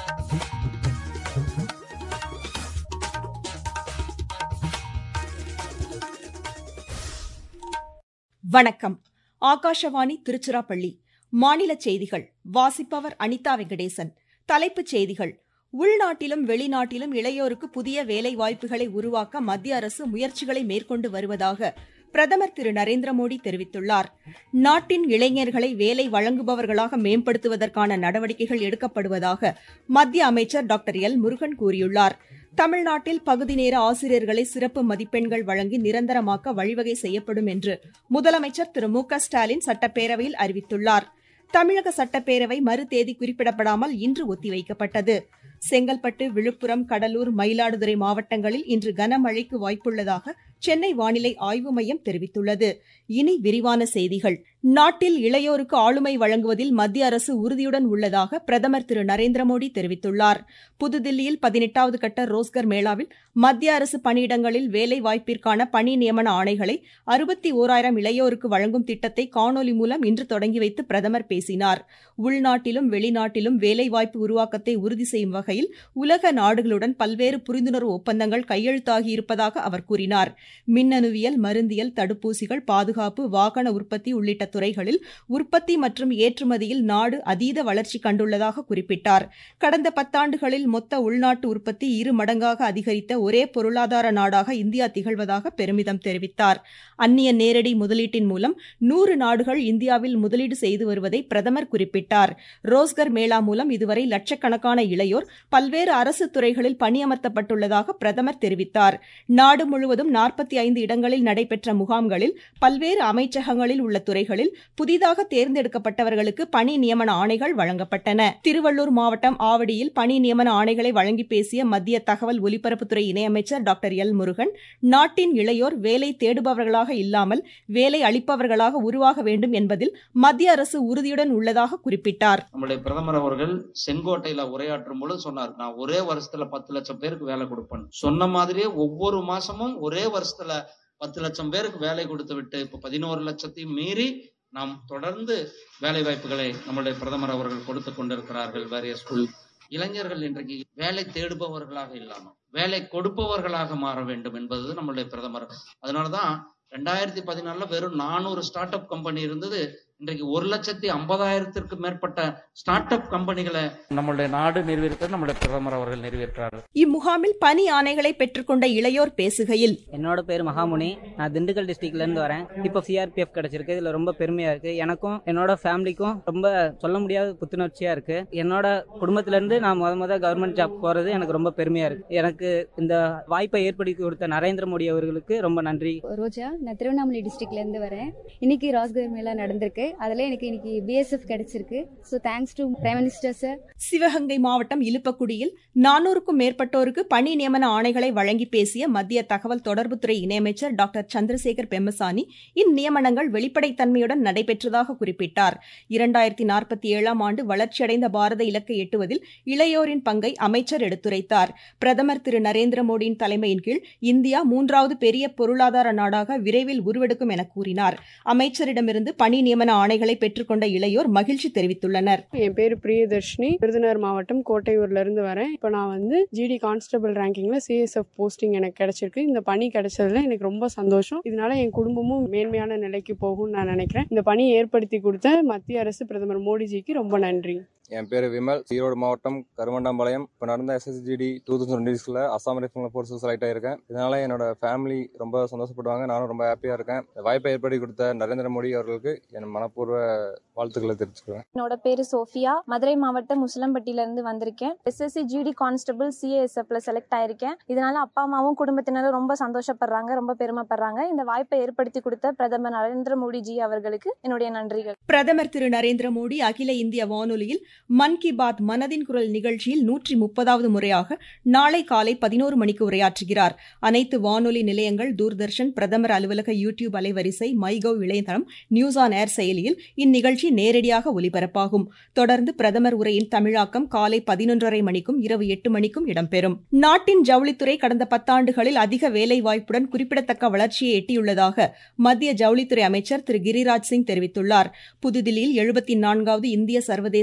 வணக்கம் ஆகாஷவாணி திருச்சிராப்பள்ளி மாநில செய்திகள் வாசிப்பவர் அனிதா வெங்கடேசன் தலைப்புச் செய்திகள் உள்நாட்டிலும் வெளிநாட்டிலும் இளையோருக்கு புதிய வேலை வாய்ப்புகளை உருவாக்க மத்திய அரசு முயற்சிகளை மேற்கொண்டு வருவதாக பிரதமர் திரு நரேந்திர மோடி தெரிவித்துள்ளார் நாட்டின் இளைஞர்களை வேலை வழங்குபவர்களாக மேம்படுத்துவதற்கான நடவடிக்கைகள் எடுக்கப்படுவதாக மத்திய அமைச்சர் டாக்டர் எல் முருகன் கூறியுள்ளார் தமிழ்நாட்டில் பகுதி நேர ஆசிரியர்களை சிறப்பு மதிப்பெண்கள் வழங்கி நிரந்தரமாக்க வழிவகை செய்யப்படும் என்று முதலமைச்சர் திரு மு க ஸ்டாலின் சட்டப்பேரவையில் அறிவித்துள்ளார் தமிழக சட்டப்பேரவை மறு தேதி குறிப்பிடப்படாமல் இன்று ஒத்திவைக்கப்பட்டது செங்கல்பட்டு விழுப்புரம் கடலூர் மயிலாடுதுறை மாவட்டங்களில் இன்று கனமழைக்கு வாய்ப்புள்ளதாக சென்னை வானிலை ஆய்வு மையம் தெரிவித்துள்ளது இனி விரிவான செய்திகள் நாட்டில் இளையோருக்கு ஆளுமை வழங்குவதில் மத்திய அரசு உறுதியுடன் உள்ளதாக பிரதமர் திரு நரேந்திர மோடி தெரிவித்துள்ளார் புதுதில்லியில் பதினெட்டாவது கட்ட ரோஸ்கர் மேளாவில் மத்திய அரசு பணியிடங்களில் வேலை வாய்ப்பிற்கான பணி நியமன ஆணைகளை அறுபத்தி ஓராயிரம் இளையோருக்கு வழங்கும் திட்டத்தை காணொலி மூலம் இன்று தொடங்கி வைத்து பிரதமர் பேசினார் உள்நாட்டிலும் வெளிநாட்டிலும் வேலைவாய்ப்பு உருவாக்கத்தை உறுதி செய்யும் வகையில் உலக நாடுகளுடன் பல்வேறு புரிந்துணர்வு ஒப்பந்தங்கள் கையெழுத்தாகியிருப்பதாக அவர் கூறினார் மின்னணுவியல் மருந்தியல் தடுப்பூசிகள் பாதுகாப்பு வாகன உற்பத்தி உள்ளிட்ட துறைகளில் உற்பத்தி மற்றும் ஏற்றுமதியில் நாடு அதீத வளர்ச்சி கண்டுள்ளதாக குறிப்பிட்டார் கடந்த பத்தாண்டுகளில் மொத்த உள்நாட்டு உற்பத்தி இரு மடங்காக அதிகரித்த ஒரே பொருளாதார நாடாக இந்தியா திகழ்வதாக பெருமிதம் தெரிவித்தார் அந்நிய நேரடி முதலீட்டின் மூலம் நூறு நாடுகள் இந்தியாவில் முதலீடு செய்து வருவதை பிரதமர் குறிப்பிட்டார் ரோஸ்கர் மேளா மூலம் இதுவரை லட்சக்கணக்கான இளையோர் பல்வேறு அரசு துறைகளில் பணியமர்த்தப்பட்டுள்ளதாக பிரதமர் தெரிவித்தார் நாடு முழுவதும் நாற்பத்தி ஐந்து இடங்களில் நடைபெற்ற முகாம்களில் பல்வேறு அமைச்சகங்களில் உள்ள துறைகளில் புதிதாக தேர்ந்தெடுக்கப்பட்டவர்களுக்கு பணி நியமன ஆணைகள் வழங்கப்பட்டன திருவள்ளூர் மாவட்டம் ஆவடியில் பணி நியமன ஆணைகளை வழங்கி பேசிய மத்திய தகவல் ஒலிபரப்புத்துறை இணையமைச்சர் டாக்டர் எல் முருகன் நாட்டின் இளையோர் வேலை தேடுபவர்களாக இல்லாமல் வேலை அளிப்பவர்களாக உருவாக வேண்டும் என்பதில் மத்திய அரசு உறுதியுடன் உள்ளதாக குறிப்பிட்டார் நம்முடைய பிரதமர் அவர்கள் செங்கோட்டையில உரையாற்றும் பொழுது சொன்னார் நான் ஒரே வருஷத்துல பத்து லட்சம் பேருக்கு வேலை கொடுப்பேன் சொன்ன மாதிரியே ஒவ்வொரு மாசமும் ஒரே வருஷத்துல பத்து லட்சம் பேருக்கு வேலை கொடுத்து விட்டு இப்ப பதினோரு லட்சத்தையும் மீறி நாம் தொடர்ந்து வேலை வாய்ப்புகளை நம்முடைய பிரதமர் அவர்கள் கொடுத்து கொண்டிருக்கிறார்கள் வேறிய ஸ்கூல் இளைஞர்கள் இன்றைக்கு வேலை தேடுபவர்களாக இல்லாமல் வேலை கொடுப்பவர்களாக மாற வேண்டும் என்பது நம்மளுடைய பிரதமர் அதனாலதான் ரெண்டாயிரத்தி பதினாலுல வெறும் நானூறு ஸ்டார்ட் அப் கம்பெனி இருந்தது இன்றைக்கு ஒரு லட்சத்தி ஐம்பதாயிரத்திற்கு மேற்பட்ட ஸ்டார்ட் அப் கம்பெனிகளை நம்மளுடைய நாடு நிறுவியிருக்கிறது நம்முடைய பிரதமர் அவர்கள் நிறுவியிருக்கிறார் இம்முகாமில் பணி ஆணைகளை பெற்றுக்கொண்ட இளையோர் பேசுகையில் என்னோட பேர் மகாமுனி நான் திண்டுக்கல் டிஸ்ட்ரிக்ட்ல இருந்து வரேன் இப்போ சிஆர்பிஎஃப் கிடைச்சிருக்கு இதுல ரொம்ப பெருமையா இருக்கு எனக்கும் என்னோட ஃபேமிலிக்கும் ரொம்ப சொல்ல முடியாத புத்துணர்ச்சியா இருக்கு என்னோட குடும்பத்துல இருந்து நான் முத முத கவர்மெண்ட் ஜாப் போறது எனக்கு ரொம்ப பெருமையா இருக்கு எனக்கு இந்த வாய்ப்பை ஏற்படுத்தி கொடுத்த நரேந்திர மோடி அவர்களுக்கு ரொம்ப நன்றி ரோஜா நான் திருவண்ணாமலை டிஸ்ட்ரிக்ட்ல இருந்து வரேன் இன்னைக்கு ராஸ்கர் மேளா நடந்திருக்கு அதுல எனக்கு இன்னைக்கு பிஎஸ்எஃப் கிடைச்சிருக்கு so thanks to prime minister sir Sivaganga மாவட்டம் இலுப்பக்குடியில் நானூறுக்கும் மேற்பட்டோருக்கு பணி நியமன ஆணைகளை வழங்கி பேசிய மத்திய தகவல் தொடர்புத்துறை இணையமைச்சர் டாக்டர் சந்திரசேகர் பெம்மசானி இந்நியமனங்கள் வெளிப்படைத்தன்மையுடன் நடைபெற்றதாக குறிப்பிட்டார் இரண்டாயிரத்தி நாற்பத்தி ஏழாம் ஆண்டு வளர்ச்சியடைந்த பாரத இலக்கை எட்டுவதில் இளையோரின் பங்கை அமைச்சர் எடுத்துரைத்தார் பிரதமர் திரு நரேந்திர மோடியின் தலைமையின் கீழ் இந்தியா மூன்றாவது பெரிய பொருளாதார நாடாக விரைவில் உருவெடுக்கும் என கூறினார் அமைச்சரிடமிருந்து பணி நியமன ஆணைகளை பெற்றுக்கொண்ட இளையோர் மகிழ்ச்சி தெரிவித்துள்ளனர் என் பேர் பிரியதர்ஷினி விருதுநகர் மாவட்டம் கோட்டையூர்ல இருந்து வரேன் இப்போ நான் வந்து ஜிடி கான்ஸ்டபிள் ரேங்கிங்ல சிஎஸ்எஃப் போஸ்டிங் எனக்கு கிடைச்சிருக்கு இந்த பணி கிடைச்சதுல எனக்கு ரொம்ப சந்தோஷம் இதனால என் குடும்பமும் மேன்மையான நிலைக்கு போகும்னு நான் நினைக்கிறேன் இந்த பணியை ஏற்படுத்தி கொடுத்த மத்திய அரசு பிரதமர் மோடிஜிக்கு ரொம்ப நன்றி என் பேர் விமல் ஈரோடு மாவட்டம் கருமண்டாம்பாளையம் இப்போ நடந்த எஸ்எஸ்ஜிடி டூ தௌசண்ட் டுவெண்ட்டிஸ்ல அசாம் ரைஃபிள் ஃபோர்ஸஸ் செலக்ட் ஆயிருக்கேன் இதனால என்னோட ஃபேமிலி ரொம்ப சந்தோஷப்படுவாங்க நானும் ரொம்ப ஹாப்பியா இருக்கேன் இந்த வாய்ப்பை ஏற்படுத்தி கொடுத்த நரேந்திர மோடி அவர்களுக்கு என் மனப்பூர்வ வாழ்த்துக்களை தெரிவிச்சுக்கிறேன் என்னோட பேரு சோஃபியா மதுரை மாவட்டம் முசலம்பட்டியில இருந்து வந்திருக்கேன் எஸ்எஸ்சி ஜிடி கான்ஸ்டபிள் சிஏஎஸ்எஃப்ல செலக்ட் ஆயிருக்கேன் இதனால அப்பா அம்மாவும் குடும்பத்தினரும் ரொம்ப சந்தோஷப்படுறாங்க ரொம்ப பெருமைப்படுறாங்க இந்த வாய்ப்பை ஏற்படுத்தி கொடுத்த பிரதமர் நரேந்திர மோடி ஜி அவர்களுக்கு என்னுடைய நன்றிகள் பிரதமர் திரு நரேந்திர மோடி அகில இந்திய வானொலியில் மன் கி பாத் மனதின் குரல் நிகழ்ச்சியில் நூற்றி முப்பதாவது முறையாக நாளை காலை பதினோரு மணிக்கு உரையாற்றுகிறார் அனைத்து வானொலி நிலையங்கள் தூர்தர்ஷன் பிரதமர் அலுவலக யூ டியூப் அலைவரிசை மைகவ் இணையதளம் நியூஸ் ஆன் ஏர் செயலியில் இந்நிகழ்ச்சி நேரடியாக ஒலிபரப்பாகும் தொடர்ந்து பிரதமர் உரையின் தமிழாக்கம் காலை பதினொன்றரை மணிக்கும் இரவு எட்டு மணிக்கும் இடம்பெறும் நாட்டின் ஜவுளித்துறை கடந்த பத்தாண்டுகளில் அதிக வேலை வாய்ப்புடன் குறிப்பிடத்தக்க வளர்ச்சியை எட்டியுள்ளதாக மத்திய ஜவுளித்துறை அமைச்சர் திரு கிரிராஜ் சிங் தெரிவித்துள்ளார் புதுதில்லியில் எழுபத்தி நான்காவது இந்திய சர்வதேச ஜவுளி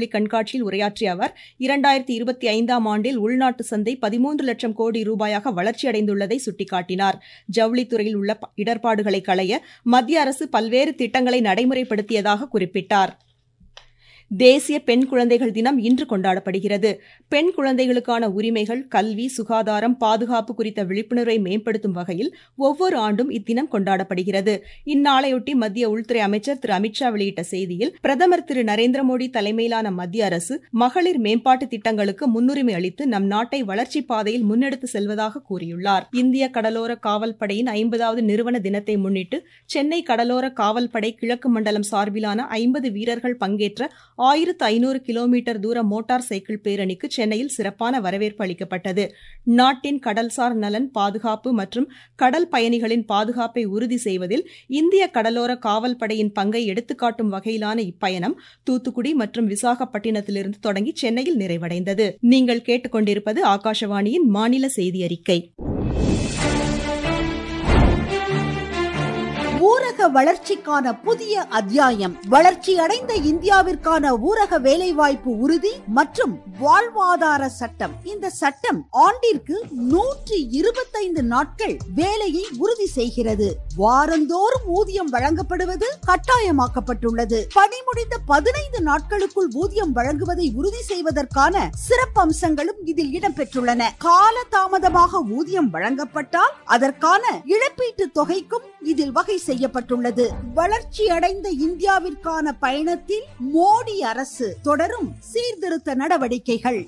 கண்காட்சியில் உரையாற்றிய அவர் இரண்டாயிரத்தி இருபத்தி ஐந்தாம் ஆண்டில் உள்நாட்டு சந்தை பதிமூன்று லட்சம் கோடி ரூபாயாக வளர்ச்சியடைந்துள்ளதை சுட்டிக்காட்டினார் ஜவுளித்துறையில் உள்ள இடர்பாடுகளை களைய மத்திய அரசு பல்வேறு திட்டங்களை நடைமுறைப்படுத்தியதாக குறிப்பிட்டார் தேசிய பெண் குழந்தைகள் தினம் இன்று கொண்டாடப்படுகிறது பெண் குழந்தைகளுக்கான உரிமைகள் கல்வி சுகாதாரம் பாதுகாப்பு குறித்த விழிப்புணர்வை மேம்படுத்தும் வகையில் ஒவ்வொரு ஆண்டும் இத்தினம் கொண்டாடப்படுகிறது இந்நாளையொட்டி மத்திய உள்துறை அமைச்சர் திரு அமித்ஷா வெளியிட்ட செய்தியில் பிரதமர் திரு நரேந்திர மோடி தலைமையிலான மத்திய அரசு மகளிர் மேம்பாட்டு திட்டங்களுக்கு முன்னுரிமை அளித்து நம் நாட்டை வளர்ச்சிப் பாதையில் முன்னெடுத்து செல்வதாக கூறியுள்ளார் இந்திய கடலோர காவல்படையின் ஐம்பதாவது நிறுவன தினத்தை முன்னிட்டு சென்னை கடலோர காவல்படை கிழக்கு மண்டலம் சார்பிலான ஐம்பது வீரர்கள் பங்கேற்ற ஆயிரத்து ஐநூறு கிலோமீட்டர் தூர மோட்டார் சைக்கிள் பேரணிக்கு சென்னையில் சிறப்பான வரவேற்பு அளிக்கப்பட்டது நாட்டின் கடல்சார் நலன் பாதுகாப்பு மற்றும் கடல் பயணிகளின் பாதுகாப்பை உறுதி செய்வதில் இந்திய கடலோர காவல்படையின் பங்கை எடுத்துக்காட்டும் வகையிலான இப்பயணம் தூத்துக்குடி மற்றும் விசாகப்பட்டினத்திலிருந்து தொடங்கி சென்னையில் நிறைவடைந்தது நீங்கள் கேட்டுக்கொண்டிருப்பது ஆகாஷவாணியின் மாநில செய்தி அறிக்கை ஊரக வளர்ச்சிக்கான புதிய அத்தியாயம் வளர்ச்சியடைந்த இந்தியாவிற்கான ஊரக வேலைவாய்ப்பு உறுதி மற்றும் வாழ்வாதார சட்டம் இந்த சட்டம் ஆண்டிற்கு நூற்றி இருபத்தைந்து நாட்கள் வேலையை உறுதி செய்கிறது வாரந்தோறும் ஊதியம் வழங்கப்படுவது கட்டாயமாக்கப்பட்டுள்ளது பணி முடிந்த பதினைந்து நாட்களுக்குள் ஊதியம் வழங்குவதை உறுதி செய்வதற்கான சிறப்பம்சங்களும் இதில் இடம்பெற்றுள்ளன கால தாமதமாக ஊதியம் வழங்கப்பட்டால் அதற்கான இழப்பீட்டு தொகைக்கும் இதில் வகை செய்யப்பட்டுள்ளது வளர்ச்சி அடைந்த இந்தியாவிற்கான பயணத்தில் மோடி அரசு தொடரும் சீர்திருத்த நடவடிக்கைகள்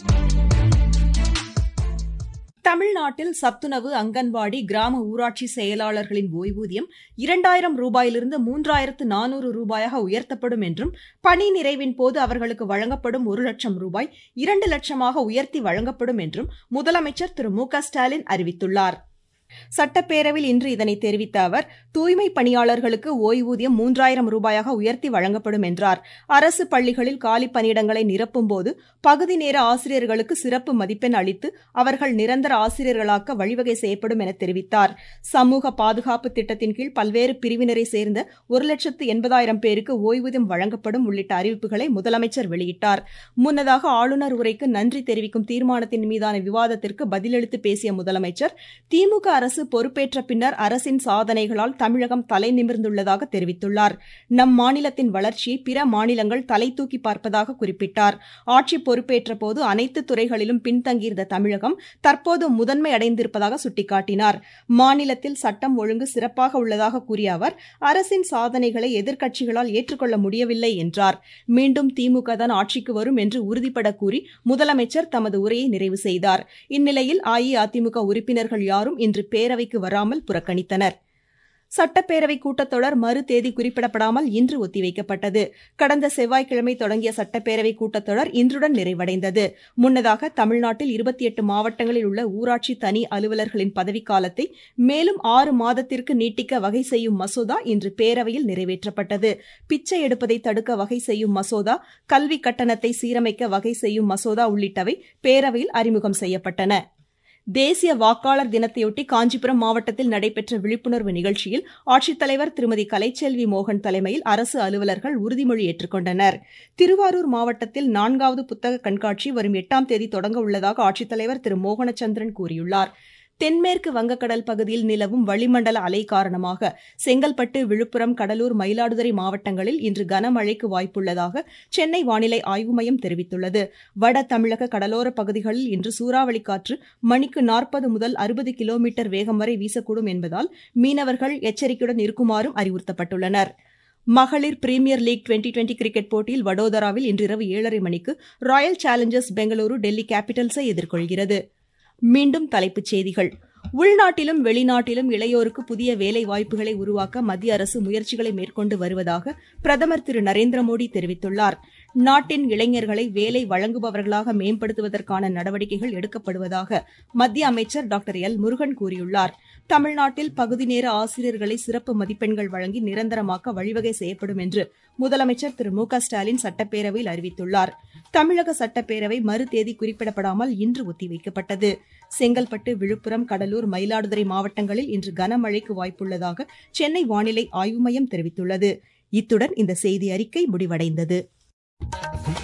தமிழ்நாட்டில் சத்துணவு அங்கன்வாடி கிராம ஊராட்சி செயலாளர்களின் ஓய்வூதியம் இரண்டாயிரம் ரூபாயிலிருந்து மூன்றாயிரத்து நானூறு ரூபாயாக உயர்த்தப்படும் என்றும் பணி நிறைவின் போது அவர்களுக்கு வழங்கப்படும் ஒரு லட்சம் ரூபாய் இரண்டு லட்சமாக உயர்த்தி வழங்கப்படும் என்றும் முதலமைச்சர் திரு மு க ஸ்டாலின் அறிவித்துள்ளார் சட்டப்பேரவையில் இன்று இதனை தெரிவித்த அவர் தூய்மை பணியாளர்களுக்கு ஓய்வூதியம் மூன்றாயிரம் ரூபாயாக உயர்த்தி வழங்கப்படும் என்றார் அரசு பள்ளிகளில் காலி பணியிடங்களை நிரப்பும்போது பகுதி நேர ஆசிரியர்களுக்கு சிறப்பு மதிப்பெண் அளித்து அவர்கள் நிரந்தர ஆசிரியர்களாக்க வழிவகை செய்யப்படும் என தெரிவித்தார் சமூக பாதுகாப்பு திட்டத்தின் கீழ் பல்வேறு பிரிவினரை சேர்ந்த ஒரு லட்சத்து எண்பதாயிரம் பேருக்கு ஓய்வூதியம் வழங்கப்படும் உள்ளிட்ட அறிவிப்புகளை முதலமைச்சர் வெளியிட்டார் முன்னதாக ஆளுநர் உரைக்கு நன்றி தெரிவிக்கும் தீர்மானத்தின் மீதான விவாதத்திற்கு பதிலளித்து பேசிய முதலமைச்சர் திமுக அரசு பொறுப்பேற்ற பின்னர் அரசின் சாதனைகளால் தமிழகம் தலை நிமிர்ந்துள்ளதாக தெரிவித்துள்ளார் நம் மாநிலத்தின் வளர்ச்சியை பிற மாநிலங்கள் தலை தூக்கி பார்ப்பதாக குறிப்பிட்டார் ஆட்சி பொறுப்பேற்ற போது அனைத்து துறைகளிலும் பின்தங்கியிருந்த தமிழகம் தற்போது முதன்மை அடைந்திருப்பதாக சுட்டிக்காட்டினார் மாநிலத்தில் சட்டம் ஒழுங்கு சிறப்பாக உள்ளதாக கூறிய அவர் அரசின் சாதனைகளை எதிர்க்கட்சிகளால் ஏற்றுக்கொள்ள முடியவில்லை என்றார் மீண்டும் திமுக தான் ஆட்சிக்கு வரும் என்று உறுதிபட கூறி முதலமைச்சர் தமது உரையை நிறைவு செய்தார் இந்நிலையில் அஇஅதிமுக உறுப்பினர்கள் யாரும் இன்று பேரவைக்கு வராமல் புறக்கணித்தனர் சட்டப்பேரவை கூட்டத்தொடர் மறு தேதி குறிப்பிடப்படாமல் இன்று ஒத்திவைக்கப்பட்டது கடந்த செவ்வாய்க்கிழமை தொடங்கிய சட்டப்பேரவை கூட்டத்தொடர் இன்றுடன் நிறைவடைந்தது முன்னதாக தமிழ்நாட்டில் இருபத்தி எட்டு மாவட்டங்களில் உள்ள ஊராட்சி தனி அலுவலர்களின் பதவிக்காலத்தை மேலும் ஆறு மாதத்திற்கு நீட்டிக்க வகை செய்யும் மசோதா இன்று பேரவையில் நிறைவேற்றப்பட்டது பிச்சை எடுப்பதை தடுக்க வகை செய்யும் மசோதா கல்வி கட்டணத்தை சீரமைக்க வகை செய்யும் மசோதா உள்ளிட்டவை பேரவையில் அறிமுகம் செய்யப்பட்டன தேசிய வாக்காளர் தினத்தையொட்டி காஞ்சிபுரம் மாவட்டத்தில் நடைபெற்ற விழிப்புணர்வு நிகழ்ச்சியில் ஆட்சித்தலைவர் திருமதி கலைச்செல்வி மோகன் தலைமையில் அரசு அலுவலர்கள் உறுதிமொழி ஏற்றுக்கொண்டனர் திருவாரூர் மாவட்டத்தில் நான்காவது புத்தக கண்காட்சி வரும் எட்டாம் தேதி தொடங்க உள்ளதாக ஆட்சித்தலைவர் திரு மோகனச்சந்திரன் கூறியுள்ளார் தென்மேற்கு வங்கக்கடல் பகுதியில் நிலவும் வளிமண்டல அலை காரணமாக செங்கல்பட்டு விழுப்புரம் கடலூர் மயிலாடுதுறை மாவட்டங்களில் இன்று கனமழைக்கு வாய்ப்புள்ளதாக சென்னை வானிலை ஆய்வு மையம் தெரிவித்துள்ளது வட தமிழக கடலோர பகுதிகளில் இன்று சூறாவளி காற்று மணிக்கு நாற்பது முதல் அறுபது கிலோமீட்டர் வேகம் வரை வீசக்கூடும் என்பதால் மீனவர்கள் எச்சரிக்கையுடன் இருக்குமாறும் அறிவுறுத்தப்பட்டுள்ளனர் மகளிர் Premier League twenty twenty cricket போட்டியில் வடோதராவில் இன்றிரவு ஏழரை மணிக்கு ராயல் சேலஞ்சர்ஸ் பெங்களூரு டெல்லி கேபிட்டல்ஸை எதிர்கொள்கிறது மீண்டும் தலைப்புச் செய்திகள் உள்நாட்டிலும் வெளிநாட்டிலும் இளையோருக்கு புதிய வேலை வாய்ப்புகளை உருவாக்க மத்திய அரசு முயற்சிகளை மேற்கொண்டு வருவதாக பிரதமர் திரு நரேந்திர மோடி தெரிவித்துள்ளார் நாட்டின் இளைஞர்களை வேலை வழங்குபவர்களாக மேம்படுத்துவதற்கான நடவடிக்கைகள் எடுக்கப்படுவதாக மத்திய அமைச்சர் டாக்டர் எல் முருகன் கூறியுள்ளார் தமிழ்நாட்டில் பகுதி நேர ஆசிரியர்களை சிறப்பு மதிப்பெண்கள் வழங்கி நிரந்தரமாக்க வழிவகை செய்யப்படும் என்று முதலமைச்சர் திரு மு க ஸ்டாலின் சட்டப்பேரவையில் அறிவித்துள்ளார் தமிழக சட்டப்பேரவை மறு தேதி குறிப்பிடப்படாமல் இன்று ஒத்திவைக்கப்பட்டது செங்கல்பட்டு விழுப்புரம் கடலூர் மயிலாடுதுறை மாவட்டங்களில் இன்று கனமழைக்கு வாய்ப்புள்ளதாக சென்னை வானிலை ஆய்வு மையம் தெரிவித்துள்ளது இத்துடன் இந்த செய்தி அறிக்கை முடிவடைந்தது